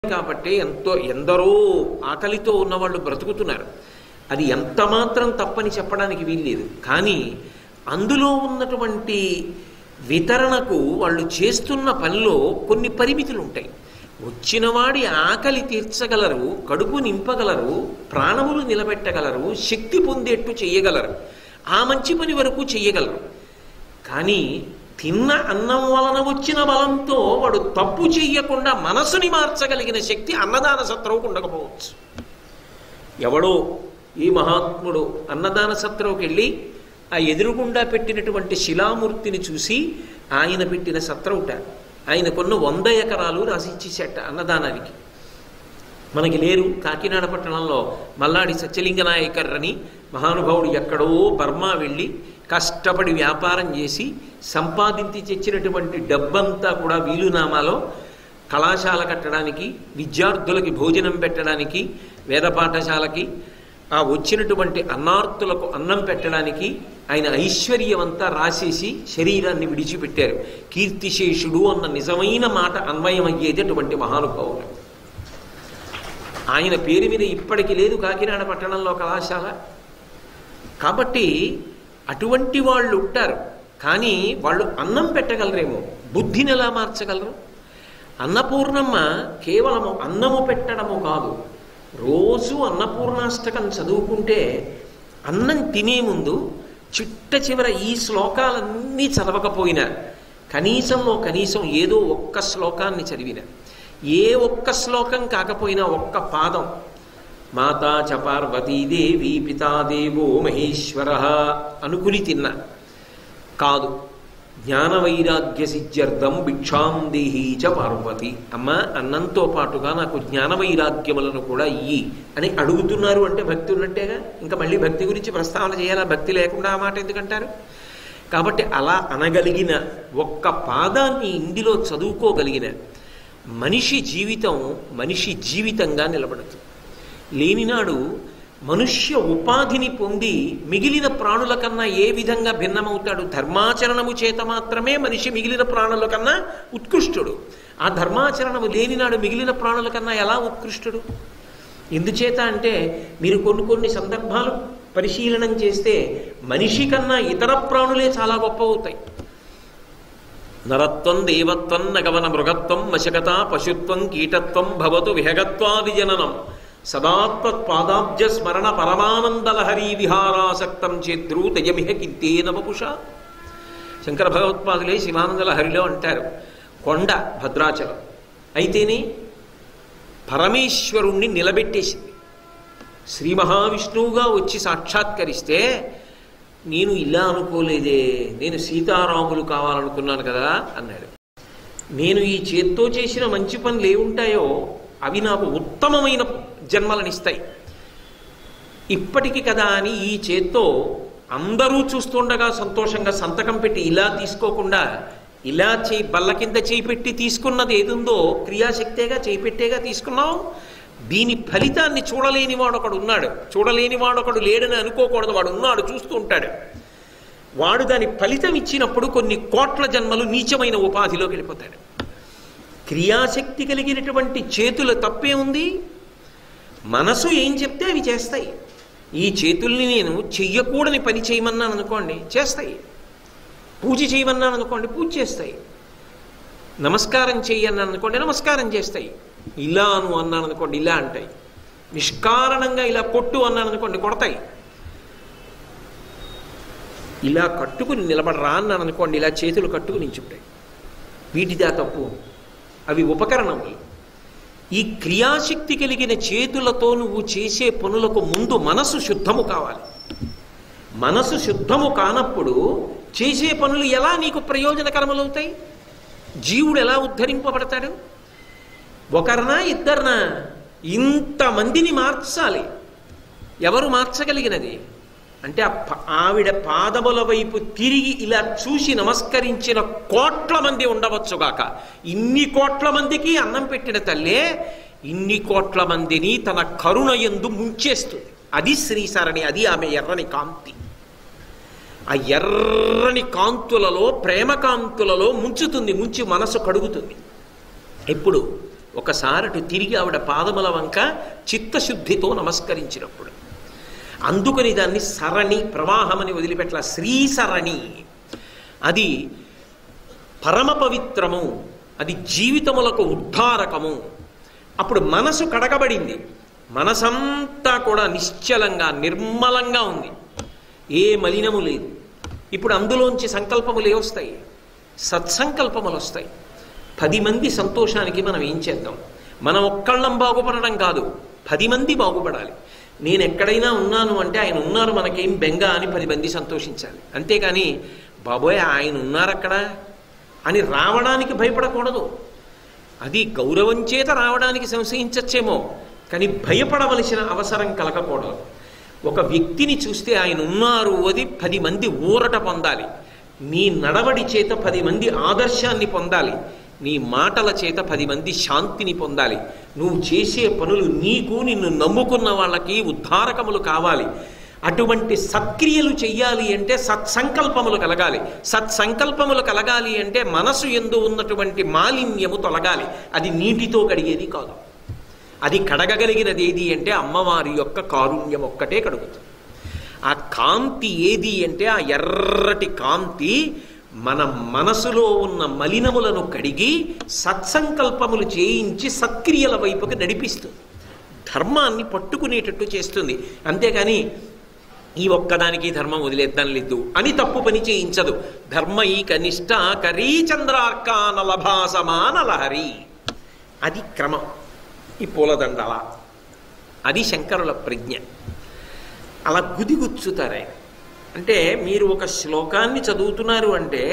కాబట్టి ఎంతో ఎందరో ఆకలితో ఉన్నవాళ్ళు బ్రతుకుతున్నారు అది ఎంత మాత్రం తప్పని చెప్పడానికి వీల్లేదు కానీ అందులో ఉన్నటువంటి వితరణకు వాళ్ళు చేస్తున్న పనిలో కొన్ని పరిమితులు ఉంటాయి వచ్చిన వాడి ఆకలి తీర్చగలరు కడుపు నింపగలరు ప్రాణములు నిలబెట్టగలరు శక్తి పొందేట్టు చేయగలరు ఆ మంచి పని వరకు చెయ్యగలరు కానీ తిన్న అన్నం వలన వచ్చిన బలంతో వాడు తప్పు చెయ్యకుండా మనసుని మార్చగలిగిన శక్తి అన్నదాన సత్రవుకు ఉండకపోవచ్చు ఎవడో ఈ మహాత్ముడు అన్నదాన సత్రవుకి వెళ్ళి ఆ ఎదురుగుండా పెట్టినటువంటి శిలామూర్తిని చూసి ఆయన పెట్టిన సత్రవుట ఆయన కొన్న వంద ఎకరాలు రాసిచ్చేసేట అన్నదానానికి మనకి లేరు కాకినాడ పట్టణంలో మల్లాడి సత్యలింగ నాయకర్ అని మహానుభావుడు ఎక్కడో బర్మా వెళ్ళి కష్టపడి వ్యాపారం చేసి సంపాదించి తెచ్చినటువంటి డబ్బంతా కూడా వీలునామాలో కళాశాల కట్టడానికి విద్యార్థులకి భోజనం పెట్టడానికి వేద పాఠశాలకి ఆ వచ్చినటువంటి అన్నార్తులకు అన్నం పెట్టడానికి ఆయన ఐశ్వర్యమంతా రాసేసి శరీరాన్ని విడిచిపెట్టారు కీర్తిశేషుడు అన్న నిజమైన మాట అన్వయమయ్యేది అటువంటి మహానుభావులు ఆయన పేరు మీద ఇప్పటికి లేదు కాకినాడ పట్టణంలో కళాశాల కాబట్టి అటువంటి వాళ్ళు ఉంటారు కానీ వాళ్ళు అన్నం పెట్టగలరేమో బుద్ధిని ఎలా మార్చగలరు అన్నపూర్ణమ్మ కేవలము అన్నము పెట్టడము కాదు రోజు అన్నపూర్ణాష్టకం చదువుకుంటే అన్నం తినే ముందు చిట్ట చివర ఈ శ్లోకాలన్నీ చదవకపోయినా కనీసంలో కనీసం ఏదో ఒక్క శ్లోకాన్ని చదివిన ఏ ఒక్క శ్లోకం కాకపోయినా ఒక్క పాదం మాతా చ పార్వతీదేవి పితాదేవో మహేశ్వర అనుకుని తిన్నా కాదు జ్ఞాన వైరాగ్య సిద్ధ్యర్థం భిక్షాం దేహీ చ పార్వతి అమ్మ అన్నంతో పాటుగా నాకు జ్ఞాన వైరాగ్యములను కూడా ఇయ్యి అని అడుగుతున్నారు అంటే భక్తి ఉన్నట్టేగా ఇంకా మళ్ళీ భక్తి గురించి ప్రస్తావన చేయాలా భక్తి లేకుండా ఆ మాట ఎందుకంటారు కాబట్టి అలా అనగలిగిన ఒక్క పాదాన్ని ఇందులో చదువుకోగలిగిన మనిషి జీవితం మనిషి జీవితంగా నిలబడుతుంది లేనినాడు మనుష్య ఉపాధిని పొంది మిగిలిన ప్రాణుల కన్నా ఏ విధంగా భిన్నమవుతాడు ధర్మాచరణము చేత మాత్రమే మనిషి మిగిలిన ప్రాణుల కన్నా ఉత్కృష్టుడు ఆ ధర్మాచరణము లేనినాడు మిగిలిన ప్రాణుల కన్నా ఎలా ఉత్కృష్టుడు ఎందుచేత అంటే మీరు కొన్ని కొన్ని సందర్భాలు పరిశీలనం చేస్తే మనిషి కన్నా ఇతర ప్రాణులే చాలా గొప్ప అవుతాయి నరత్వం దేవత్వం నగవన మృగత్వం వశకత పశుత్వం కీటత్వం భవతు విహగత్వాది జననం సదాత్మత్పాదాబ్జ స్మరణ పరమానందలహరీ విహారాసక్తం చేద్రు తయమిహ కింతేన వపుష శంకర భగవత్పాదులే శివానందలహరిలో అంటారు కొండ భద్రాచలం అయితేనే పరమేశ్వరుణ్ణి నిలబెట్టేసింది శ్రీ మహావిష్ణువుగా వచ్చి సాక్షాత్కరిస్తే నేను ఇలా అనుకోలేదే నేను సీతారాములు కావాలనుకున్నాను కదా అన్నాడు నేను ఈ చేత్తో చేసిన మంచి పనులు ఏముంటాయో అవి నాకు ఉత్తమమైన జన్మలనిస్తాయి ఇప్పటికి కదా అని ఈ చేత్తో అందరూ చూస్తుండగా సంతోషంగా సంతకం పెట్టి ఇలా తీసుకోకుండా ఇలా చేయి బల్ల కింద చేయి పెట్టి తీసుకున్నది ఏదుందో క్రియాశక్తేగా చేయి పెట్టేగా తీసుకున్నావు దీని ఫలితాన్ని చూడలేని వాడు ఒకడు ఉన్నాడు చూడలేని వాడు ఒకడు లేడని అనుకోకూడదు వాడు ఉన్నాడు చూస్తూ ఉంటాడు వాడు దాని ఫలితం ఇచ్చినప్పుడు కొన్ని కోట్ల జన్మలు నీచమైన ఉపాధిలోకి వెళ్ళిపోతాడు క్రియాశక్తి కలిగినటువంటి చేతుల తప్పే ఉంది మనసు ఏం చెప్తే అవి చేస్తాయి ఈ చేతుల్ని నేను చెయ్యకూడని పని చేయమన్నాను అనుకోండి చేస్తాయి పూజ చేయమన్నాను అనుకోండి పూజ చేస్తాయి నమస్కారం చెయ్యన్నాను అనుకోండి నమస్కారం చేస్తాయి ఇలా అను అన్నాను అనుకోండి ఇలా అంటాయి నిష్కారణంగా ఇలా కొట్టు అన్నాను అనుకోండి కొడతాయి ఇలా కట్టుకుని నిలబడరా అన్నాను అనుకోండి ఇలా చేతులు కట్టుకుని నించుంటాయి వీటిదా తప్పు అవి ఉపకరణములు ఈ క్రియాశక్తి కలిగిన చేతులతో నువ్వు చేసే పనులకు ముందు మనసు శుద్ధము కావాలి మనసు శుద్ధము కానప్పుడు చేసే పనులు ఎలా నీకు ప్రయోజనకరములవుతాయి జీవుడు ఎలా ఉద్ధరింపబడతాడు ఒకరినా ఇద్దరినా ఇంతమందిని మార్చాలి ఎవరు మార్చగలిగినది అంటే ఆవిడ పాదముల వైపు తిరిగి ఇలా చూసి నమస్కరించిన కోట్ల మంది ఉండవచ్చుగాక ఇన్ని కోట్ల మందికి అన్నం పెట్టిన తల్లే ఇన్ని కోట్ల మందిని తన కరుణ ఎందు ముంచేస్తుంది అది శ్రీసరణి అది ఆమె ఎర్రని కాంతి ఆ ఎర్రని కాంతులలో ప్రేమ కాంతులలో ముంచుతుంది ముంచి మనసు కడుగుతుంది ఎప్పుడు ఒకసారి అటు తిరిగి ఆవిడ పాదముల వంక చిత్తశుద్ధితో నమస్కరించినప్పుడు అందుకని దాన్ని సరణి ప్రవాహమని వదిలిపెట్ల శ్రీ సరణి అది పరమ పవిత్రము అది జీవితములకు ఉద్ధారకము అప్పుడు మనసు కడగబడింది మనసంతా కూడా నిశ్చలంగా నిర్మలంగా ఉంది ఏ మలినము లేదు ఇప్పుడు అందులోంచి సంకల్పములు ఏ వస్తాయి సత్సంకల్పములు వస్తాయి పది మంది సంతోషానికి మనం ఏం చేద్దాం మనం ఒక్కళ్ళం బాగుపడడం కాదు పది మంది బాగుపడాలి నేను ఎక్కడైనా ఉన్నాను అంటే ఆయన ఉన్నారు మనకేం బెంగ అని పది మంది సంతోషించాలి అంతేకాని బాబోయ్ ఆయన ఉన్నారు అక్కడ అని రావడానికి భయపడకూడదు అది గౌరవం చేత రావడానికి సంశయించచ్చేమో కానీ భయపడవలసిన అవసరం కలగకూడదు ఒక వ్యక్తిని చూస్తే ఆయన ఉన్నారు అది పది మంది ఊరట పొందాలి నీ నడవడి చేత పది మంది ఆదర్శాన్ని పొందాలి నీ మాటల చేత పది మంది శాంతిని పొందాలి నువ్వు చేసే పనులు నీకు నిన్ను నమ్ముకున్న వాళ్ళకి ఉద్ధారకములు కావాలి అటువంటి సత్క్రియలు చెయ్యాలి అంటే సత్సంకల్పములు కలగాలి సత్సంకల్పములు కలగాలి అంటే మనసు ఎందు ఉన్నటువంటి మాలిన్యము తొలగాలి అది నీటితో కడిగేది కాదు అది కడగగలిగినది ఏది అంటే అమ్మవారి యొక్క కారుణ్యం ఒక్కటే కడుగుతుంది ఆ కాంతి ఏది అంటే ఆ ఎర్రటి కాంతి మన మనసులో ఉన్న మలినములను కడిగి సత్సంకల్పములు చేయించి సత్క్రియల వైపుకి నడిపిస్తుంది ధర్మాన్ని పట్టుకునేటట్టు చేస్తుంది అంతేగాని ఈ ఒక్కదానికి ధర్మం వదిలేద్దాం లేదు అని తప్పు పని చేయించదు ధర్మ ఈ కనిష్ట కరీ చంద్రార్కాన లభాసమాన లహరి అది క్రమం ఈ పూలదండల అది శంకరుల ప్రజ్ఞ అలా గుదిగుచ్చుతారు ఆయన అంటే మీరు ఒక శ్లోకాన్ని చదువుతున్నారు అంటే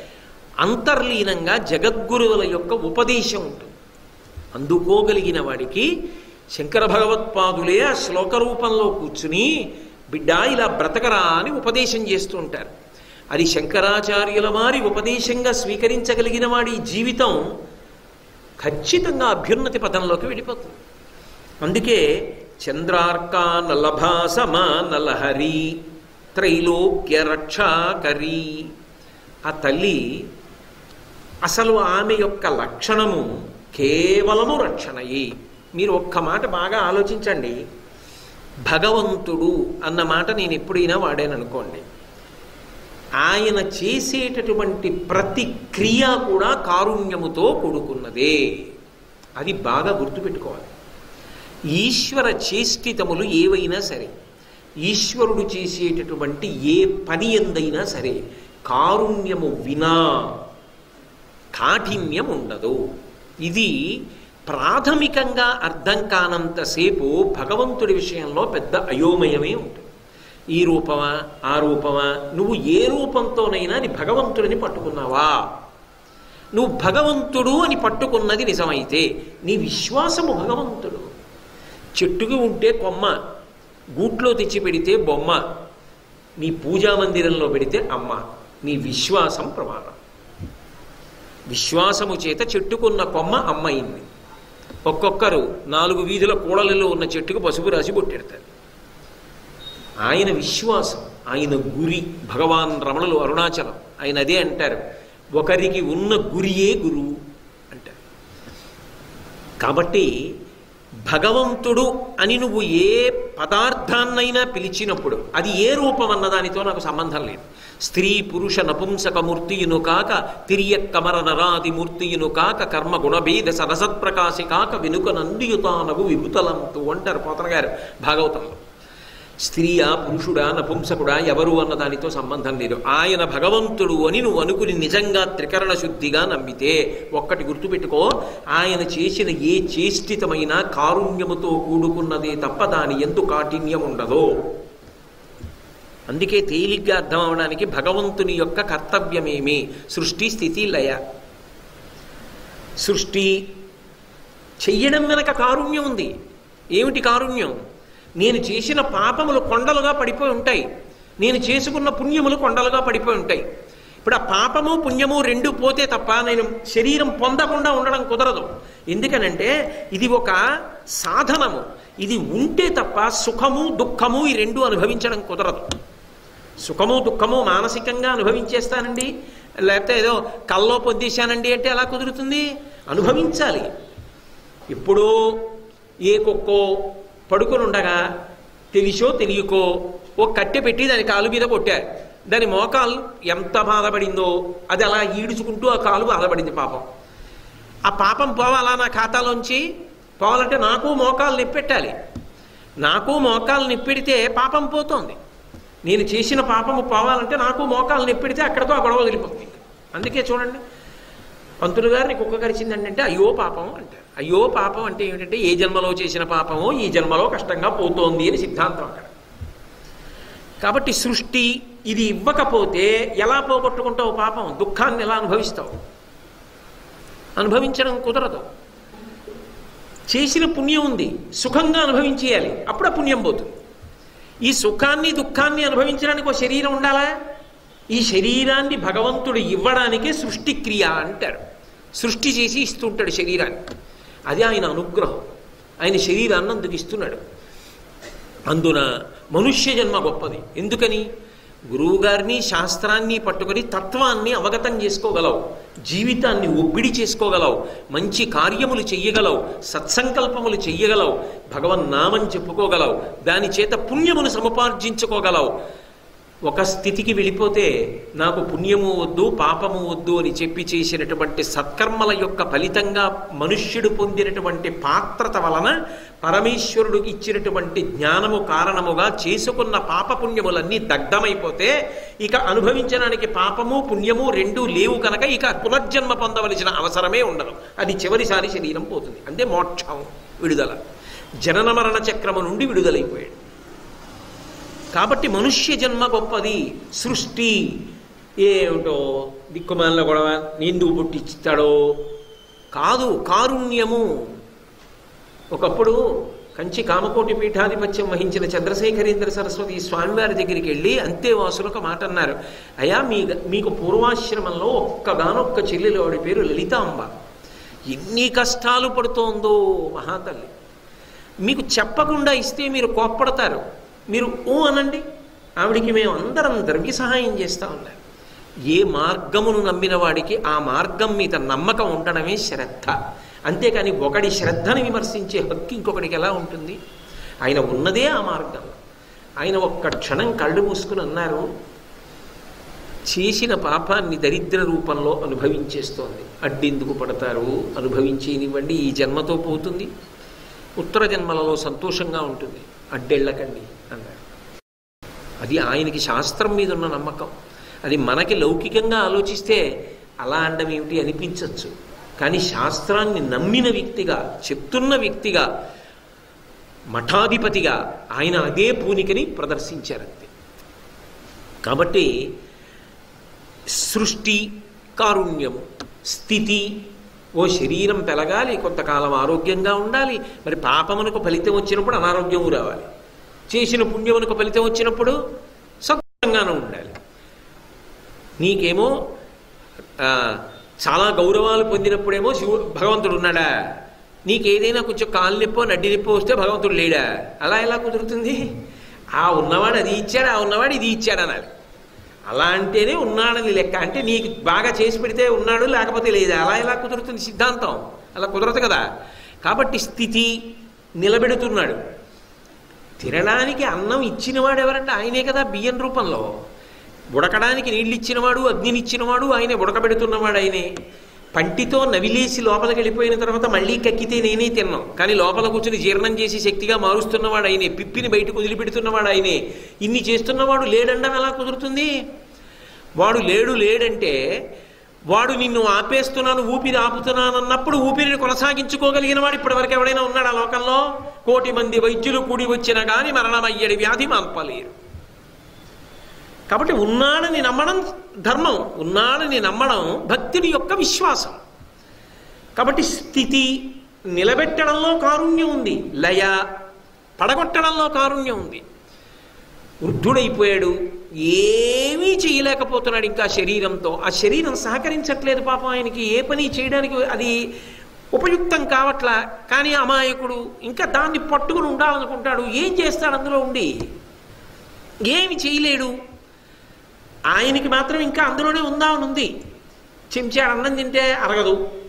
అంతర్లీనంగా జగద్గురువుల యొక్క ఉపదేశం ఉంటుంది అందుకోగలిగిన వాడికి శంకర భగవత్పాదులే ఆ శ్లోక రూపంలో కూర్చుని బిడ్డ ఇలా బ్రతకరా అని ఉపదేశం చేస్తూ ఉంటారు అది శంకరాచార్యుల వారి ఉపదేశంగా స్వీకరించగలిగిన వాడి జీవితం ఖచ్చితంగా అభ్యున్నతి పదంలోకి వెళ్ళిపోతుంది అందుకే చంద్రార్కా నలభాసమా నలహరి త్రైలోక్య రక్షాకరి ఆ తల్లి అసలు ఆమె యొక్క లక్షణము కేవలము రక్షణయే మీరు ఒక్క మాట బాగా ఆలోచించండి భగవంతుడు అన్న మాట నేను ఎప్పుడైనా వాడాననుకోండి ఆయన చేసేటటువంటి ప్రతి క్రియ కూడా కారుణ్యముతో కూడుకున్నదే అది బాగా గుర్తుపెట్టుకోవాలి ఈశ్వర చేష్టితములు ఏవైనా సరే ఈశ్వరుడు చేసేటటువంటి ఏ పని ఎందైనా సరే కారుణ్యము వినా కాఠిన్యం ఉండదు ఇది ప్రాథమికంగా అర్థం కానంతసేపు భగవంతుడి విషయంలో పెద్ద అయోమయమే ఉంటుంది ఈ రూపమా ఆ రూపమా నువ్వు ఏ రూపంతోనైనా నీ భగవంతుడిని పట్టుకున్నావా నువ్వు భగవంతుడు అని పట్టుకున్నది నిజమైతే నీ విశ్వాసము భగవంతుడు చెట్టుకి ఉంటే కొమ్మ గూట్లో తెచ్చి పెడితే బొమ్మ నీ పూజా మందిరంలో పెడితే అమ్మ నీ విశ్వాసం ప్రమాణం విశ్వాసము చేత చెట్టుకున్న కొమ్మ అమ్మ అయింది ఒక్కొక్కరు నాలుగు వీధుల కూడలిలో ఉన్న చెట్టుకు పసుపు రాసి కొట్టెడతారు ఆయన విశ్వాసం ఆయన గురి భగవాన్ రమణులు అరుణాచలం ఆయన అదే అంటారు ఒకరికి ఉన్న గురియే గురువు అంటారు కాబట్టి భగవంతుడు అని నువ్వు ఏ పదార్థాన్నైనా పిలిచినప్పుడు అది ఏ రూపం అన్నదానితో నాకు సంబంధం లేదు స్త్రీ పురుష నపుంసక మూర్తియును కాక తిరియ కమర నరాది మూర్తియును కాక కర్మ గుణభేద సరసత్ప్రకాశి కాక వెనుక నందియుతానగు విభుతలంతు అంటారు పోతన గారు భాగవతంలో స్త్రీయా పురుషుడా నపుంసకుడా ఎవరు అన్న దానితో సంబంధం లేదు ఆయన భగవంతుడు అని నువ్వు అనుకుని నిజంగా త్రికరణ శుద్ధిగా నమ్మితే ఒక్కటి గుర్తుపెట్టుకో ఆయన చేసిన ఏ చేష్టితమైన కారుణ్యముతో కూడుకున్నదే తప్ప దాని ఎందు కాఠిన్యం ఉండదు అందుకే తేలిగ్గా అర్థం అవడానికి భగవంతుని యొక్క కర్తవ్యమేమి సృష్టి స్థితి లయ సృష్టి చెయ్యడం వెనక కారుణ్యం ఉంది ఏమిటి కారుణ్యం నేను చేసిన పాపములు కొండలుగా పడిపోయి ఉంటాయి నేను చేసుకున్న పుణ్యములు కొండలుగా పడిపోయి ఉంటాయి ఇప్పుడు ఆ పాపము పుణ్యము రెండు పోతే తప్ప నేను శరీరం పొందకుండా ఉండడం కుదరదు ఎందుకనంటే ఇది ఒక సాధనము ఇది ఉంటే తప్ప సుఖము దుఃఖము ఈ రెండు అనుభవించడం కుదరదు సుఖము దుఃఖము మానసికంగా అనుభవించేస్తానండి లేకపోతే ఏదో కల్లో పొద్దేశానండి అంటే ఎలా కుదురుతుంది అనుభవించాలి ఎప్పుడో ఏ కుక్కో పడుకొని ఉండగా తెలిసో తెలియకో ఓ కట్టె పెట్టి దాని కాలు మీద కొట్టారు దాని మోకాలు ఎంత బాధపడిందో అది అలా ఈడుచుకుంటూ ఆ కాలు బాధపడింది పాపం ఆ పాపం పోవాలా నా ఖాతాలోంచి పోవాలంటే నాకు మోకాలు నిప్పెట్టాలి నాకు మోకాలు నిప్పెడితే పాపం పోతోంది నేను చేసిన పాపము పోవాలంటే నాకు మోకాలు నిప్పెడితే అక్కడితో ఆ గొడవ వదిలిపోతుంది అందుకే చూడండి పంతులు గారిని కుక్క కరిచిందండి అంటే అయ్యో పాపం అంటారు అయ్యో పాపం అంటే ఏమిటంటే ఏ జన్మలో చేసిన పాపమో ఈ జన్మలో కష్టంగా పోతోంది అని సిద్ధాంతం అక్కడ కాబట్టి సృష్టి ఇది ఇవ్వకపోతే ఎలా పోగొట్టుకుంటావు పాపం దుఃఖాన్ని ఎలా అనుభవిస్తావు అనుభవించడం కుదరదు చేసిన పుణ్యం ఉంది సుఖంగా అనుభవించేయాలి అప్పుడు ఆ పుణ్యం పోతుంది ఈ సుఖాన్ని దుఃఖాన్ని అనుభవించడానికి ఒక శరీరం ఉండాలా ఈ శరీరాన్ని భగవంతుడు ఇవ్వడానికే సృష్టి క్రియ అంటారు సృష్టి చేసి ఇస్తుంటాడు శరీరాన్ని అది ఆయన అనుగ్రహం ఆయన శరీరాన్ని అందుకు ఇస్తున్నాడు అందున మనుష్య జన్మ గొప్పది ఎందుకని గురువుగారిని శాస్త్రాన్ని పట్టుకొని తత్వాన్ని అవగతం చేసుకోగలవు జీవితాన్ని ఒబ్బిడి చేసుకోగలవు మంచి కార్యములు చెయ్యగలవు సత్సంకల్పములు చెయ్యగలవు భగవన్నామని చెప్పుకోగలవు దాని చేత పుణ్యమును సముపార్జించుకోగలవు ఒక స్థితికి వెళ్ళిపోతే నాకు పుణ్యము వద్దు పాపము వద్దు అని చెప్పి చేసినటువంటి సత్కర్మల యొక్క ఫలితంగా మనుష్యుడు పొందినటువంటి పాత్రత వలన పరమేశ్వరుడు ఇచ్చినటువంటి జ్ఞానము కారణముగా చేసుకున్న పాపపుణ్యములన్నీ దగ్ధమైపోతే ఇక అనుభవించడానికి పాపము పుణ్యము రెండూ లేవు కనుక ఇక పునర్జన్మ పొందవలసిన అవసరమే ఉండదు అది చివరిసారి శరీరం పోతుంది అంటే మోక్షం విడుదల జనన మరణ చక్రము నుండి విడుదలైపోయాడు కాబట్టి మనుష్య జన్మ గొప్పది సృష్టి ఏమిటో దిక్కుమాలిన గొడవ నీందుకు పుట్టిస్తాడో కాదు కారుణ్యము ఒకప్పుడు కంచి కామకోటి పీఠాధిపత్యం వహించిన చంద్రశేఖరేంద్ర సరస్వతి స్వామివారి దగ్గరికి వెళ్ళి అంతేవాసులు ఒక మాట అన్నారు అయ్యా మీ మీకు పూర్వాశ్రమంలో ఒక్కగానొక్క చెల్లెలు ఆవిడ పేరు లలితాంబ ఎన్ని కష్టాలు పడుతోందో మహాతల్లి మీకు చెప్పకుండా ఇస్తే మీరు కోప్పడతారు మీరు ఊ అనండి ఆవిడికి మేము అందరం ద్రవ్య సహాయం చేస్తా ఉన్నారు ఏ మార్గమును నమ్మిన వాడికి ఆ మార్గం మీద నమ్మకం ఉండడమే శ్రద్ధ అంతేకాని ఒకడి శ్రద్ధని విమర్శించే హక్కు ఇంకొకడికి ఎలా ఉంటుంది ఆయన ఉన్నదే ఆ మార్గం ఆయన ఒక్క క్షణం కళ్ళు మూసుకుని అన్నారు చేసిన పాపాన్ని దరిద్ర రూపంలో అనుభవించేస్తోంది అడ్డెందుకు పడతారు అనుభవించేనివ్వండి ఈ జన్మతో పోతుంది ఉత్తర జన్మలలో సంతోషంగా ఉంటుంది అడ్డెళ్ళకండి అన్నారు అది ఆయనకి శాస్త్రం మీద ఉన్న నమ్మకం అది మనకి లౌకికంగా ఆలోచిస్తే అలా అండం ఏమిటి అనిపించవచ్చు కానీ శాస్త్రాన్ని నమ్మిన వ్యక్తిగా చెప్తున్న వ్యక్తిగా మఠాధిపతిగా ఆయన అదే పూనికని ప్రదర్శించారంతే కాబట్టి సృష్టి కారుణ్యము స్థితి ఓ శరీరం పెరగాలి కొంతకాలం ఆరోగ్యంగా ఉండాలి మరి పాపమునకు ఫలితం వచ్చినప్పుడు అనారోగ్యము రావాలి చేసిన పుణ్యమునకు ఫలితం వచ్చినప్పుడు సత్సంగానే ఉండాలి నీకేమో ఆ, చాలా గౌరవాలు పొందినప్పుడేమో శివు భగవంతుడు ఉన్నాడా నీకు ఏదైనా కొంచెం కాలు నొప్పో నడ్డి నొప్పో వస్తే భగవంతుడు లేడా అలా ఎలా కుదురుతుంది ఆ ఉన్నవాడు అది ఇచ్చాడు ఆ ఉన్నవాడు ఇది ఇచ్చాడు అనాలి అలా అంటేనే ఉన్నాడని లెక్క అంటే నీకు బాగా చేసి పెడితే ఉన్నాడు లేకపోతే లేదా అలా ఎలా కుదురుతుంది సిద్ధాంతం అలా కుదరదు కదా కాబట్టి స్థితి నిలబెడుతున్నాడు తినడానికి అన్నం ఇచ్చినవాడు ఎవరంటే ఆయనే కదా బియ్యం రూపంలో ఉడకడానికి నీళ్ళు ఇచ్చినవాడు అగ్నిని ఇచ్చినవాడు ఆయనే ఉడకబెడుతున్నవాడు ఆయనే పంటితో నవిలేసి లోపలికి వెళ్ళిపోయిన తర్వాత మళ్ళీ కక్కితే నేనే తిన్నాం కానీ లోపల కూర్చుని జీర్ణం చేసి శక్తిగా మారుస్తున్నవాడు ఆయనే పిప్పిని బయటకు వదిలిపెడుతున్నవాడు ఆయనే ఇన్ని చేస్తున్నవాడు లేడండం ఎలా కుదురుతుంది వాడు లేడు లేడంటే వాడు నిన్ను ఆపేస్తున్నాను ఊపిరి ఆపుతున్నాను అన్నప్పుడు ఊపిరిని కొనసాగించుకోగలిగిన వాడు ఇప్పటివరకు ఎవడైనా ఉన్నాడు ఆ లోకంలో కోటి మంది వైద్యులు కూడి వచ్చినా కానీ మరణమయ్యడి వ్యాధి మాన్పలేరు కాబట్టి ఉన్నాడని నమ్మడం ధర్మం ఉన్నాడని నమ్మడం భక్తుడి యొక్క విశ్వాసం కాబట్టి స్థితి నిలబెట్టడంలో కారుణ్యం ఉంది లయ పడగొట్టడంలో కారుణ్యం ఉంది వృద్ధుడైపోయాడు ఏమీ చేయలేకపోతున్నాడు ఇంకా శరీరంతో ఆ శరీరం సహకరించట్లేదు పాపం ఆయనకి ఏ పని చేయడానికి అది ఉపయుక్తం కావట్లా కానీ అమాయకుడు ఇంకా దాన్ని పట్టుకుని ఉండాలనుకుంటాడు ఏం చేస్తాడు అందులో ఉండి ఏమి చేయలేడు ఆయనకి మాత్రం ఇంకా అందులోనే ఉందామని ఉంది చెంచాడు అన్నం తింటే అరగదు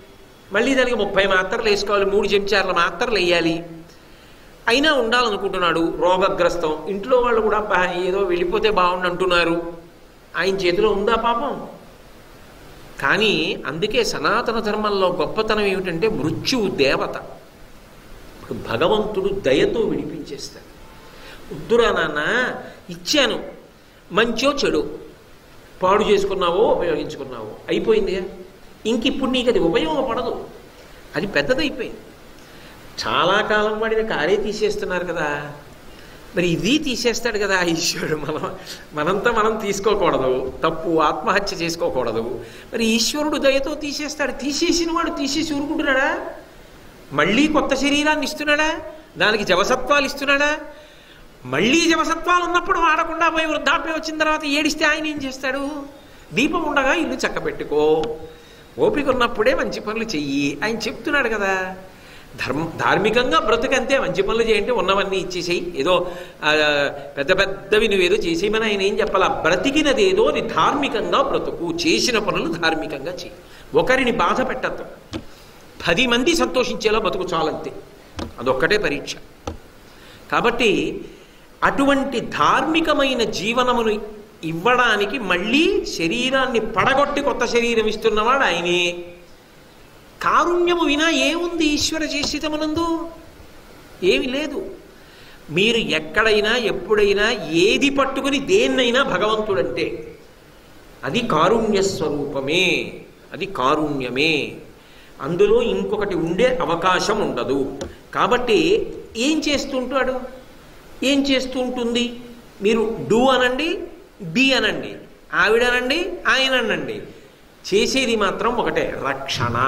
మళ్ళీ దానికి ముప్పై మాత్రలు వేసుకోవాలి మూడు చెంచార్ల మాత్రలు వేయాలి అయినా ఉండాలనుకుంటున్నాడు రోగగ్రస్తం ఇంట్లో వాళ్ళు కూడా "అబ్బా, ఏదో వెళ్ళిపోతే బాగుండు అంటున్నారు ఆయన చేతిలో ఉందా పాపం కానీ అందుకే సనాతన ధర్మంలో గొప్పతనం ఏమిటంటే మృత్యువు దేవత ఇప్పుడు భగవంతుడు దయతో విడిపించేస్తాడు వద్దురా నాన్న ఇచ్చాను మంచో చెడు పాడు చేసుకున్నావో ఉపయోగించుకున్నావో అయిపోయిందిగా ఇంక ఇప్పుడు నీకు అది ఉపయోగపడదు అది పెద్దదైపోయింది చాలా కాలం వాడిన కారే తీసేస్తున్నారు కదా మరి ఇది తీసేస్తాడు కదా ఆ ఈశ్వరుడు మనం మనంతా మనం తీసుకోకూడదు తప్పు ఆత్మహత్య చేసుకోకూడదు మరి ఈశ్వరుడు దయతో తీసేస్తాడు తీసేసిన వాడు తీసేసి ఊరుకుంటున్నాడా మళ్ళీ కొత్త శరీరాన్ని ఇస్తున్నాడా దానికి జవసత్వాలు ఇస్తున్నాడా మళ్ళీ జవసత్వాలు ఉన్నప్పుడు వాడకుండా పోయి వృద్ధాప్యం వచ్చిన తర్వాత ఏడిస్తే ఆయన ఏం చేస్తాడు దీపం ఉండగా ఇల్లు చక్కబెట్టుకో ఓపిక ఉన్నప్పుడే మంచి పనులు చెయ్యి ఆయన చెప్తున్నాడు కదా ధర్మ ధార్మికంగా బ్రతుకంతే మంచి పనులు చేయంటే ఉన్నవన్నీ ఇచ్చేసేయి ఏదో ఆ, పెద్ద పెద్దవి నువ్వేదో చేసేయమని ఆయన ఏం చెప్పాలా బ్రతికినది ఏదో నీ ధార్మికంగా బ్రతుకు చేసిన పనులు ధార్మికంగా చేయి ఒకరిని బాధ పెట్టద్దు పది మంది సంతోషించేలా బతుకు చాలంతే అదొక్కటే పరీక్ష కాబట్టి అటువంటి ధార్మికమైన జీవనమును ఇవ్వడానికి మళ్ళీ శరీరాన్ని పడగొట్టి కొత్త శరీరం ఇస్తున్నవాడు ఆయనే కారుణ్యము వినా ఏముంది ఈశ్వర చేసితమునందు ఏమి లేదు మీరు ఎక్కడైనా ఎప్పుడైనా ఏది పట్టుకుని దేన్నైనా భగవంతుడంటే అది కారుణ్య స్వరూపమే అది కారుణ్యమే అందులో ఇంకొకటి ఉండే అవకాశం ఉండదు కాబట్టి ఏం చేస్తుంటాడు ఏం చేస్తూ ఉంటుంది మీరు డూ అనండి బి అనండి ఆవిడనండి ఆయన అనండి చేసేది మాత్రం ఒకటే రక్షణ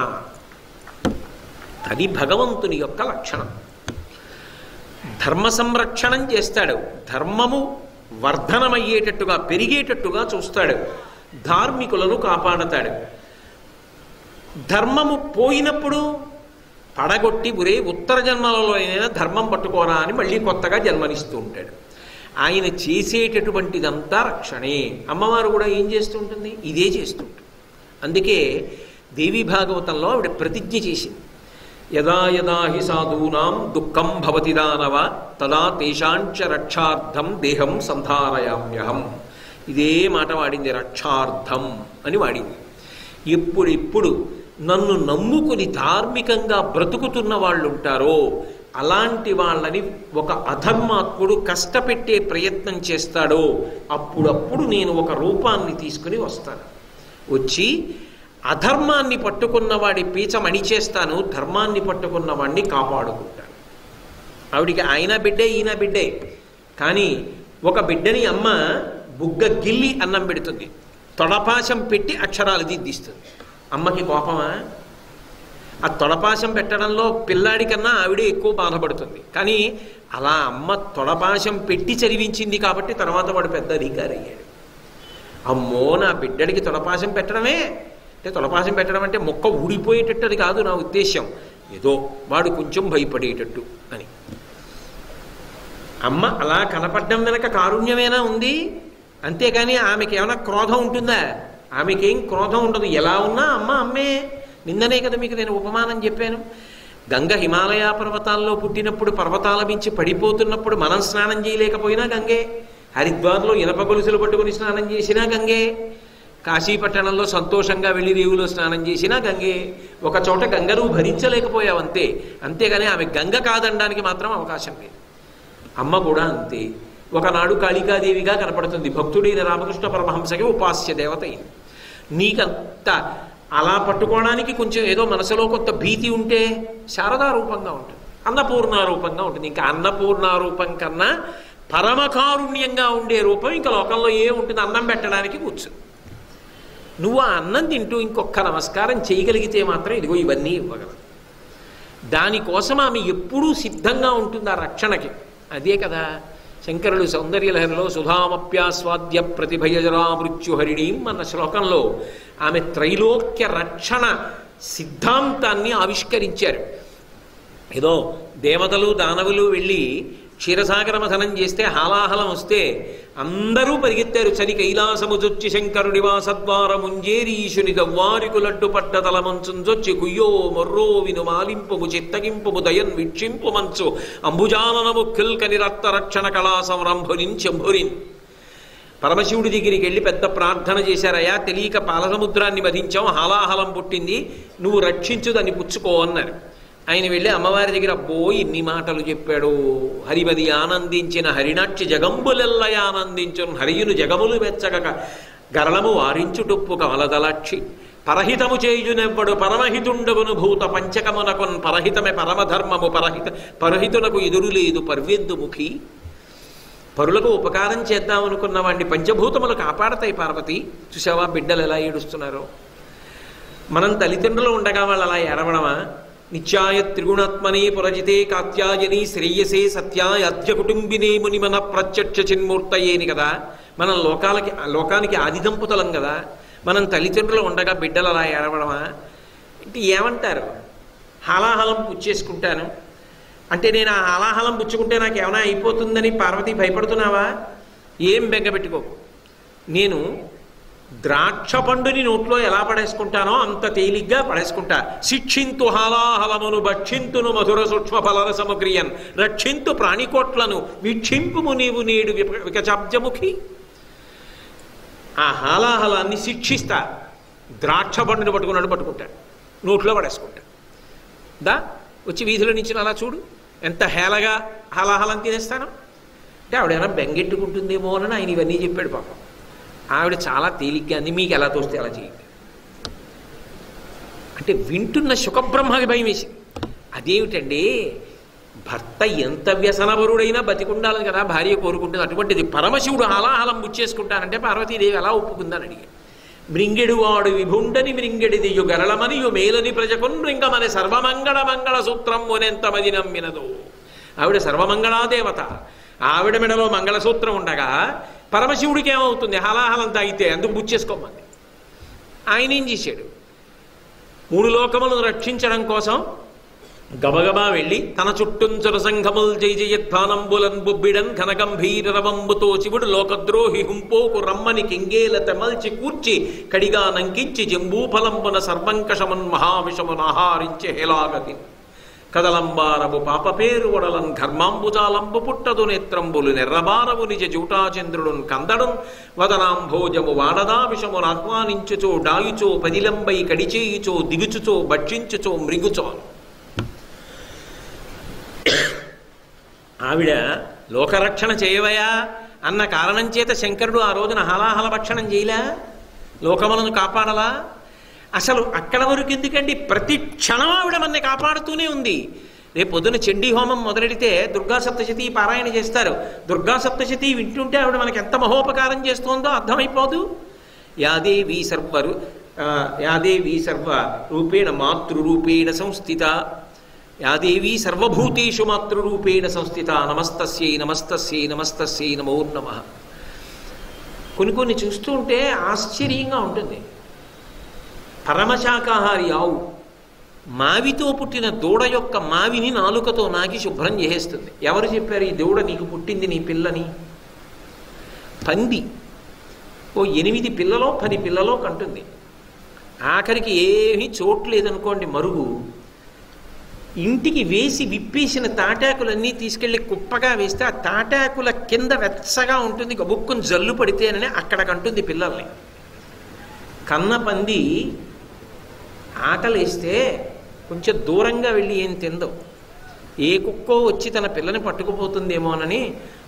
అది భగవంతుని యొక్క లక్షణం ధర్మ సంరక్షణం చేస్తాడు ధర్మము వర్ధనమయ్యేటట్టుగా పెరిగేటట్టుగా చూస్తాడు ధార్మికులను కాపాడతాడు ధర్మము పోయినప్పుడు పడగొట్టి ఒరే ఉత్తర జన్మలలో అయినా ధర్మం పట్టుకోరా అని మళ్ళీ కొత్తగా జన్మనిస్తూ ఉంటాడు ఆయన చేసేటటువంటిదంతా రక్షణే అమ్మవారు కూడా ఏం చేస్తుంటుంది ఇదే చేస్తుంటుంది అందుకే దేవీ భాగవతంలో ఆవిడ ప్రతిజ్ఞ చేసింది యదా యదా హి సాధూనాం దుఃఖం భవతి దానవ తదా తేషాంచ రక్షార్థం దేహం సంధారయామ్యహం ఇదే మాట వాడింది రక్షార్థం అని వాడింది ఎప్పుడెప్పుడు నన్ను నమ్ముకుని ధార్మికంగా బ్రతుకుతున్న వాళ్ళు ఉంటారో అలాంటి వాళ్ళని ఒక అధర్మాత్ముడు కష్టపెట్టే ప్రయత్నం చేస్తాడో అప్పుడప్పుడు నేను ఒక రూపాన్ని తీసుకుని వస్తాను వచ్చి అధర్మాన్ని పట్టుకున్న వాడి పీచం అణిచేస్తాను ధర్మాన్ని పట్టుకున్న వాడిని కాపాడుకుంటాను ఆవిడికి ఆయన బిడ్డే ఈయన బిడ్డే కానీ ఒక బిడ్డని అమ్మ బుగ్గ గిల్లి అన్నం పెడుతుంది తొడపాశం పెట్టి అక్షరాలు దిద్దిస్తుంది అమ్మకి కోపమా ఆ తొడపాశం పెట్టడంలో పిల్లాడి కన్నా ఆవిడే ఎక్కువ బాధపడుతుంది కానీ అలా అమ్మ తొడపాశం పెట్టి చదివించింది కాబట్టి తర్వాత వాడు పెద్ద అధికారి అయ్యాడు అమ్మో నా బిడ్డడికి తొడపాశం పెట్టడమే అంటే తొడపాశం పెట్టడం అంటే మొక్క ఊడిపోయేటట్టు అది కాదు నా ఉద్దేశం ఏదో వాడు కొంచెం భయపడేటట్టు అని అమ్మ అలా కనపడడం వెనక కారుణ్యమేనా ఉంది అంతేకాని ఆమెకి ఏమైనా క్రోధం ఉంటుందా ఆమెకేం క్రోధం ఉండదు ఎలా ఉన్నా అమ్మ అమ్మే నిన్ననే కదా మీకు నేను ఉపమానం చెప్పాను గంగ హిమాలయ పర్వతాల్లో పుట్టినప్పుడు పర్వతాల మించి పడిపోతున్నప్పుడు మనం స్నానం చేయలేకపోయినా గంగే హరిద్వార్లో ఇనప గొలుసులు పట్టుకుని స్నానం చేసినా గంగే కాశీపట్టణంలో సంతోషంగా వెళ్ళి రేవులో స్నానం చేసినా గంగే ఒక చోట గంగను భరించలేకపోయావు అంతే అంతేగాని ఆమె గంగ కాదనడానికి మాత్రం అవకాశం లేదు అమ్మ కూడా అంతే ఒకనాడు కాళికాదేవిగా కనపడుతుంది భక్తుడైన రామకృష్ణ పరమహంసకి ఉపాస్య దేవత అయింది నీకంత అలా పట్టుకోవడానికి కొంచెం ఏదో మనసులో కొంత భీతి ఉంటే శారదా రూపంగా ఉంటుంది అన్నపూర్ణ రూపంగా ఉంటుంది ఇంకా అన్నపూర్ణ రూపం కన్నా పరమకారుణ్యంగా ఉండే రూపం ఇంకా లోకంలో ఏ ఉంటుంది అన్నం పెట్టడానికి కూర్చు నువ్వు ఆ అన్నం తింటూ ఇంకొక నమస్కారం చేయగలిగితే మాత్రం ఇదిగో ఇవన్నీ ఇవ్వగలదు దానికోసం ఆమె ఎప్పుడూ సిద్ధంగా ఉంటుంది ఆ రక్షణకి అదే కదా శంకరుడు సౌందర్యలహరిలో సుధామప్యాస్వాద్య ప్రతిభయజరా మృత్యుహరిణీం అన్న శ్లోకంలో ఆమె త్రైలోక్య రక్షణ సిద్ధాంతాన్ని ఆవిష్కరించారు ఏదో దేవతలు దానవులు వెళ్ళి క్షీరసాగర మథనం చేస్తే హాలాహలం వస్తే అందరూ పరిగెత్తారు చని కైలాసము జొచ్చి శంకరుడి వాసద్వార ముంజేరీశుని గవ్వారికు లడ్డు పడ్డ తలమంచుంజొచ్చి కుయ్యో మొర్రో విను మాలింపుము చిత్తగింపుము దయన్ వీక్షింపు మంచు అంబుజాననము కిల్కని రక్త రక్షణ కళా సంరంభునిన్ చెంభురిన్ పరమశివుడి దగ్గరికి వెళ్ళి పెద్ద ప్రార్థన చేశారయ్యా తెలియక పాలసముద్రాన్ని వధించాం హాలాహలం పుట్టింది నువ్వు రక్షించు దాన్ని పుచ్చుకో అన్నారు ఆయన వెళ్ళి అమ్మవారి దగ్గర అబ్బో ఇన్ని మాటలు చెప్పాడు హరిమది ఆనందించిన హరినాట్య జగంబులెల్లయ ఆనందించున్ హరియును జగములు వెచ్చగక గరళము వారించుటొప్పు కమలదలాక్షి పరహితము చేయునెవ్వడు పరమహితుండగును భూత పంచకమునకున్ పరహితమే పరమధర్మము పరహిత పరహితునకు ఎదురు లేదు పర్వెద్దుముఖి పరులకు ఉపకారం చేద్దాం అనుకున్న వాడిని పంచభూతములు కాపాడతాయి పార్వతి చూసావా బిడ్డలు ఎలా ఏడుస్తున్నారో మనం తల్లిదండ్రులు ఉండగా వాళ్ళు అలా ఏడవడమా నిత్యాయ త్రిగుణాత్మనే పురజితే కాత్యాయని శ్రేయసే సత్యాయ అద్య కుటుంబినే ముని మన ప్రత్యక్ష చిన్మూర్తయేని కదా మనం లోకాలకి లోకానికి ఆది దంపతులం కదా మనం తల్లిదండ్రులు ఉండగా బిడ్డలు అలా ఏడవడమా అంటే ఏమంటారు హాలాహలం పుచ్చేసుకుంటాను అంటే నేను ఆ హాలాహలం పుచ్చుకుంటే నాకు ఏమైనా అయిపోతుందని పార్వతి భయపడుతున్నావా ఏం బెంగపెట్టుకోకు నేను ద్రాక్ష పండుని నోట్లో ఎలా పడేసుకుంటానో అంత తేలిగ్గా పడేసుకుంటా శిక్షింతు హాలాహలమును భక్షింతును మధుర సూక్ష్మ ఫలర సమగ్రియన్ రక్షింతు ప్రాణికోట్లను వీక్షింపుము నీవు నేడు విప- వికచాబ్జముఖి ఆ హాలాహలాన్ని శిక్షిస్తా ద్రాక్ష పండుని పట్టుకున్నాడు పట్టుకుంటా నోట్లో పడేసుకుంటా దా వచ్చి వీధిలో నుంచి అలా చూడు ఎంత హేళగా హలాహలం తినేస్తాను అంటే ఆవిడేమైనా బెంగెట్టుకుంటుందేమో అని ఆయన ఇవన్నీ చెప్పాడు పాపం ఆవిడ చాలా తేలిగ్గా అంది మీకు ఎలా తోస్తే అలా చేయండి అంటే వింటున్న సుఖబ్రహ్మకి భయం వేసింది అదేమిటండి భర్త ఎంత వ్యసనవరుడైనా బతికుండాలని కదా భార్య కోరుకుంటుంది అటువంటిది పరమశివుడు హలాహలం ముచ్చేసుకుంటానంటే పార్వతీదేవి ఎలా ఒప్పుకుందని అడిగాడు మృంగెడు వాడు విభుండని మృంగెడిది యు గరళమని యు మేలని ప్రజకున్ మృంగమని సర్వమంగళ మంగళ సూత్రం మునెంతమది నమ్మినదో ఆవిడ సర్వమంగళాదేవత ఆవిడ మెడలో మంగళసూత్రం ఉండగా పరమశివుడికి ఏమవుతుంది హలాహలం తాగితే అందుకు బుచ్చేసుకోమంది ఆయన ఏం చేశాడు మూడు లోకములను రక్షించడం కోసం గబగబా వెళ్ళి తన చుట్టూంచుర సంఘముల్ జై జయధ్వానంబులన్ బుబ్బిడన్ ఘనగంభీర రవంబుతో శివుడు లోకద్రోహి హుంపోకు రమ్మని కింగేల తెమల్చి కూర్చి కడిగా నంకించి జంబూఫలంబున సర్వంకషమన్ మహావిషమున ఆహారించి హేలాగతి కదలంబారము పాప పేరు వడలన్ ఘర్మాంబుజాలంబు పుట్టదు నేత్రంబులు నెర్రబారవు నిజ జూటాచంద్రుడున్ కందడున్ వదనాంభోజము వాడదా విషమును ఆహ్వానించుచో డాయుచో పదిలంబై కడిచేయుచో దిగుచుచో భక్షించుచో మృగుచో ఆవిడ లోకరక్షణ చేయవయా అన్న కారణం చేత శంకరుడు ఆ రోజున హలాహల భక్షణం చేయలే లోకములను కాపాడలా అసలు అక్కడ వరకు ఎందుకండి ప్రతి క్షణం ఆవిడ మనని కాపాడుతూనే ఉంది రేపు పొద్దున చండీ హోమం మొదలెడితే దుర్గా సప్తశతి పారాయణ చేస్తారు దుర్గా సప్తశతి వింటుంటే ఆవిడ మనకి ఎంత మహోపకారం చేస్తోందో అర్థమైపోదు యాదేవి సర్వరు ఆ, యాదేవి సర్వ రూపేణ మాతృరూపేణ సంస్థిత యాదేవి సర్వభూతేషు మాతృరూపేణ సంస్థిత నమస్తస్యై నమస్తస్యై నమస్తస్యై నమో నమ కొన్ని కొన్ని చూస్తూ ఉంటే ఆశ్చర్యంగా ఉంటుంది పరమశాకాహారి ఆవు మావితో పుట్టిన దూడ యొక్క మావిని నాలుకతో నాకి శుభ్రం చేసేస్తుంది ఎవరు చెప్పారు ఈ దూడ నీకు పుట్టింది నీ పిల్లని పంది ఓ ఎనిమిది పిల్లలో పది పిల్లలో కంటుంది ఆఖరికి ఏమీ చోట్లేదనుకోండి మరుగు ఇంటికి వేసి విప్పేసిన తాటాకులన్నీ తీసుకెళ్లి కుప్పగా వేస్తే ఆ తాటాకుల కింద వెచ్చగా ఉంటుంది గబుక్కుని జల్లు పడితేనని అక్కడ కంటుంది పిల్లల్ని కన్న పంది ఆకలేస్తే కొంచెం దూరంగా వెళ్ళి ఏం తిందో ఏ కుక్కో వచ్చి తన పిల్లని పట్టుకుపోతుందేమోనని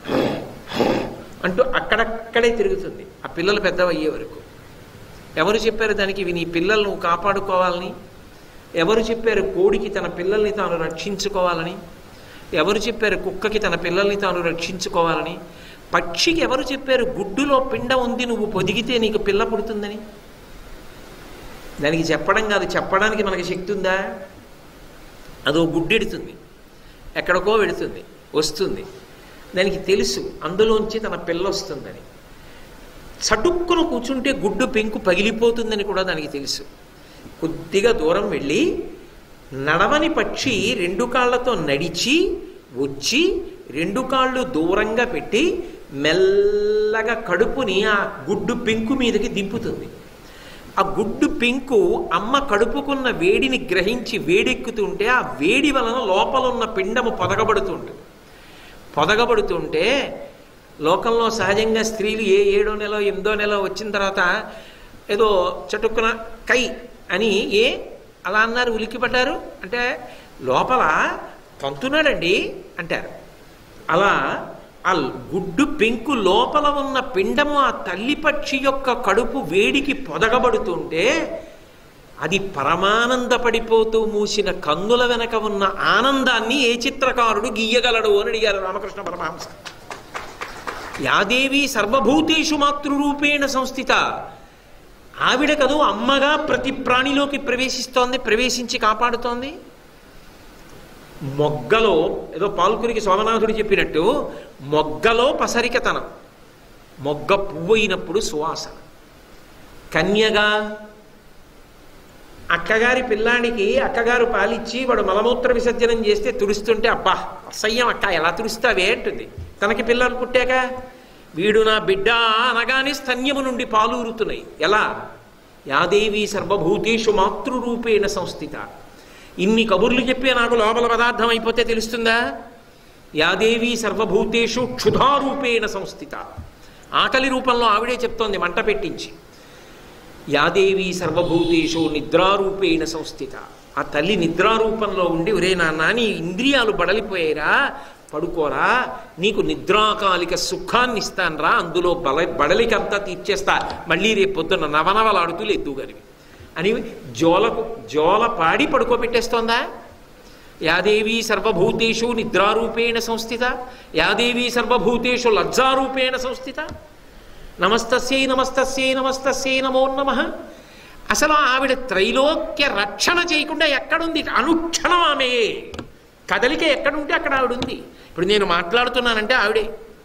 అంటూ అక్కడక్కడే తిరుగుతుంది ఆ పిల్లలు పెద్దవయ్యే వరకు ఎవరు చెప్పారు దానికి ఇవి నీ పిల్లలు నువ్వు కాపాడుకోవాలని ఎవరు చెప్పారు కోడికి తన పిల్లల్ని తాను రక్షించుకోవాలని ఎవరు చెప్పారు కుక్కకి తన పిల్లల్ని తాను రక్షించుకోవాలని పక్షికి ఎవరు చెప్పారు గుడ్డులో పిండ ఉంది నువ్వు పొదిగితే నీకు పిల్ల పుడుతుందని దానికి చెప్పడం కాదు చెప్పడానికి మనకి శక్తి ఉందా అదో గుడ్డెడుతుంది ఎక్కడికో వెడుతుంది వస్తుంది దానికి తెలుసు అందులోంచి తన పిల్ల వస్తుందని చటుక్కున కూర్చుంటే గుడ్డు పెంకు పగిలిపోతుందని కూడా దానికి తెలుసు కొద్దిగా దూరం వెళ్ళి నడవని పక్షి రెండు కాళ్ళతో నడిచి వచ్చి రెండు కాళ్ళు దూరంగా పెట్టి మెల్లగా కడుపుని ఆ గుడ్డు పెంకు మీదకి దింపుతుంది ఆ గుడ్డు పెంకు అమ్మ కడుపుకున్న వేడిని గ్రహించి వేడెక్కుతుంటే ఆ వేడి వలన లోపల ఉన్న పిండము పొదగబడుతుంటుంది పొదగబడుతుంటే లోకంలో సహజంగా స్త్రీలు ఏ ఏడో నెల ఎనిమిదో నెల వచ్చిన తర్వాత ఏదో చటుక్కున కై అని ఏ అలా అన్నారు ఉలిక్కిపడ్డారు అంటే లోపల తంతున్నాడండి అంటారు అలా ఆ గుడ్డు పెంకు లోపల ఉన్న పిండము ఆ తల్లి పక్షి యొక్క కడుపు వేడికి పొదగబడుతుంటే అది పరమానందపడిపోతూ మూసిన కన్నుల వెనక ఉన్న ఆనందాన్ని ఏ చిత్రకారుడు గీయగలడు అని అడిగారు రామకృష్ణ పరమహంస యాదేవి సర్వభూతేషు మాతృరూపేణ సంస్థిత ఆవిడ కదూ అమ్మగా ప్రతి ప్రాణిలోకి ప్రవేశిస్తోంది ప్రవేశించి కాపాడుతోంది మొగ్గలో ఏదో పాల్కురికి సోమనాథుడు చెప్పినట్టు మొగ్గలో పసరికతనం మొగ్గ పువ్వు అయినప్పుడు సువాసన కన్యగా అక్కగారి పిల్లానికి అక్కగారు పాలిచ్చి వాడు మలమూత్ర విసర్జనం చేస్తే తుడుస్తుంటే అబ్బా అసహ్యం అక్క ఎలా తుడుస్తావే అంటుంది తనకి పిల్లలు పుట్టాక వీడు నా బిడ్డ అనగానే స్తన్యము నుండి పాలూరుతున్నాయి ఎలా యాదేవి సర్వభూతేషు మాతృరూపేణ సంస్థిత ఇన్ని కబుర్లు చెప్పే నాకు లోపల పదార్థం అయిపోతే తెలుస్తుందా యాదేవి సర్వభూతేషు క్షుధారూపేణ సంస్థిత ఆకలి రూపంలో ఆవిడే చెప్తోంది మంట పెట్టించి యాదేవి సర్వభూతేషు నిద్రారూపేణ సంస్థిత ఆ తల్లి నిద్రారూపంలో ఉండి ఒరే నాన్న నీ ఇంద్రియాలు బడలిపోయారా పడుకోరా నీకు నిద్రాకాలిక సుఖాన్ని ఇస్తానరా అందులో బల బడలికంతా తీర్చేస్తా మళ్ళీ రేపు పొద్దున్న నవనవలాడుతూ లేద్దు గనివి అని జోలకు జోల పాడి పడుకోబెట్టేస్తోందా యాదేవి సర్వభూతేషు నిద్రారూపేణ సంస్థిత యాదేవి సర్వభూతేషు లజ్జారూపేణ సంస్థిత నమస్తస్యై నమస్తస్యై నమస్తస్యై నమో నమ అసలు ఆవిడ త్రైలోక్య రక్షణ చేయకుండా ఎక్కడుంది అనుక్షణం ఆమె కదలిక ఎక్కడుంటే అక్కడ ఆవిడ ఉంది ఇప్పుడు నేను మాట్లాడుతున్నానంటే ఆవిడే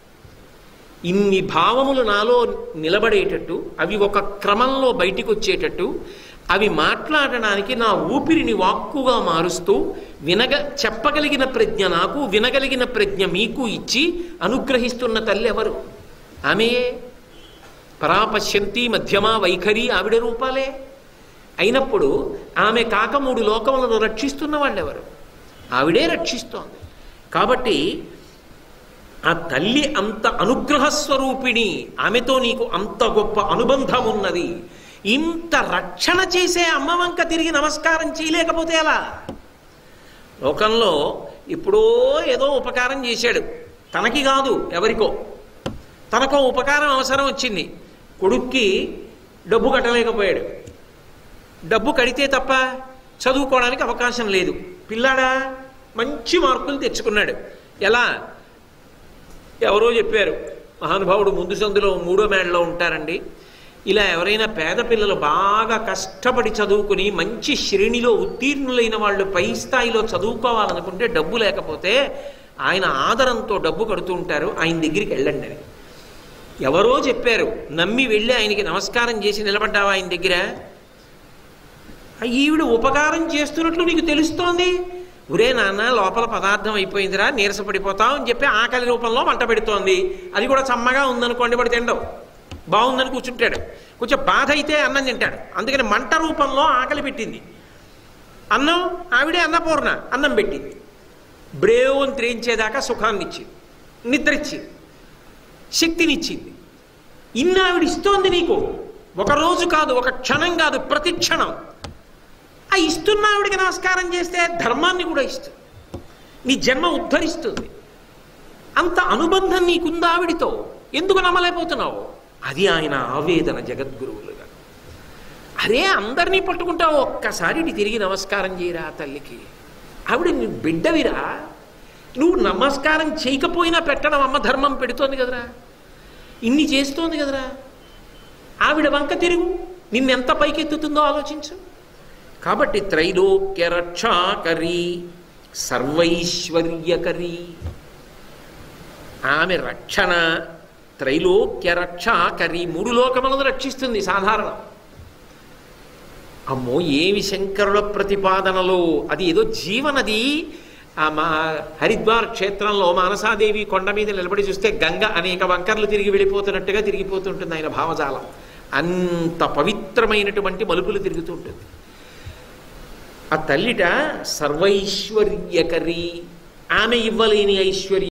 ఇన్ని భావములు నాలో నిలబడేటట్టు అవి ఒక క్రమంలో బయటికి వచ్చేటట్టు అవి మాట్లాడడానికి నా ఊపిరిని వాక్కుగా మారుస్తూ వినగ చెప్పగలిగిన ప్రజ్ఞ నాకు వినగలిగిన ప్రజ్ఞ మీకు ఇచ్చి అనుగ్రహిస్తున్న తల్లి ఎవరు ఆమెయే పరాపశ్యంతి మధ్యమా వైఖరి ఆవిడ రూపాలే అయినప్పుడు ఆమె కాక మూడు లోకములను రక్షిస్తున్న వాళ్ళెవరు ఆవిడే రక్షిస్తోంది కాబట్టి ఆ తల్లి అంత అనుగ్రహ స్వరూపిణి ఆమెతో నీకు అంత గొప్ప అనుబంధం ఉన్నది ఇంత రక్షణ చేసే అమ్మ వంక తిరిగి నమస్కారం చేయలేకపోతే ఎలా లోకంలో ఇప్పుడో ఏదో ఉపకారం చేశాడు తనకి కాదు ఎవరికో తనకో ఉపకారం అవసరం వచ్చింది కొడుక్కి డబ్బు కట్టలేకపోయాడు డబ్బు కడితే తప్ప చదువుకోవడానికి అవకాశం లేదు పిల్లాడా మంచి మార్కులు తెచ్చుకున్నాడు ఎలా ఎవరో చెప్పారు మహానుభావుడు ముందు సందులో మూడో మేడలో ఉంటారండి ఇలా ఎవరైనా పేద పిల్లలు బాగా కష్టపడి చదువుకుని మంచి శ్రేణిలో ఉత్తీర్ణులైన వాళ్ళు పై స్థాయిలో చదువుకోవాలనుకుంటే డబ్బు లేకపోతే ఆయన ఆదరంతో డబ్బు కడుతూ ఉంటారు ఆయన దగ్గరికి వెళ్ళండి అని ఎవరో చెప్పారు నమ్మి వెళ్ళి ఆయనకి నమస్కారం చేసి నిలబడ్డావా ఆయన దగ్గర ఈవిడ ఉపకారం చేస్తున్నట్లు నీకు తెలుస్తోంది ఒరే నాన్న లోపల పదార్థం అయిపోయిందిరా నీరసపడిపోతావు అని చెప్పి ఆకలి రూపంలో మంట పెడుతోంది అది కూడా చమ్మగా ఉందనుకోండి వాడు తిండవు బాగుందని కూర్చుంటాడు కొంచెం బాధ అయితే అన్నం తింటాడు అందుకని మంట రూపంలో ఆకలి పెట్టింది అన్నం ఆవిడే అన్నపూర్ణ అన్నం పెట్టింది బ్రేవ్ అని త్రేయించేదాకా సుఖాన్ని ఇచ్చింది నిద్ర ఇచ్చింది శక్తినిచ్చింది ఇన్ని ఆవిడ ఇస్తోంది నీకు ఒక రోజు కాదు ఒక క్షణం కాదు ప్రతి క్షణం ఆ ఇస్తున్న ఆవిడికి నమస్కారం చేస్తే ధర్మాన్ని కూడా ఇస్తుంది నీ జన్మ ఉద్ధరిస్తుంది అంత అనుబంధం నీకుందా ఆవిడితో ఎందుకు నమ్మలేకపోతున్నావు అది ఆయన ఆవేదన జగద్గురువులుగా అరే అందరినీ పట్టుకుంటావు ఒక్కసారి ఇటు తిరిగి నమస్కారం చేయరా ఆ తల్లికి ఆవిడ నీ బిడ్డవిరా నువ్వు నమస్కారం చేయకపోయినా పెట్టడం అమ్మ ధర్మం పెడుతోంది కదరా ఇన్ని చేస్తోంది కదరా ఆవిడ వంక తిరుగు నిన్నెంత పైకెత్తుతుందో ఆలోచించు కాబట్టి త్రైలోక్య రక్షాకరి సర్వైశ్వర్యకరి ఆమె రక్షణ త్రైలోక్య రక్షాకరి మూడు లోకములను రక్షిస్తుంది సాధారణం అమ్మో ఏమి శంకరుల ప్రతిపాదనలో అది ఏదో జీవనది ఆ మా హరిద్వార్ క్షేత్రంలో మానసాదేవి కొండ మీద నిలబడి చూస్తే గంగ అనేక వంకర్లు తిరిగి వెళ్ళిపోతున్నట్టుగా తిరిగిపోతుంటుంది ఆయన భావజాలం అంత పవిత్రమైనటువంటి మలుపులు తిరుగుతుంటుంది ఆ తల్లిట సర్వైశ్వర్యకరి ఆమె ఇవ్వలేని ఐశ్వర్యం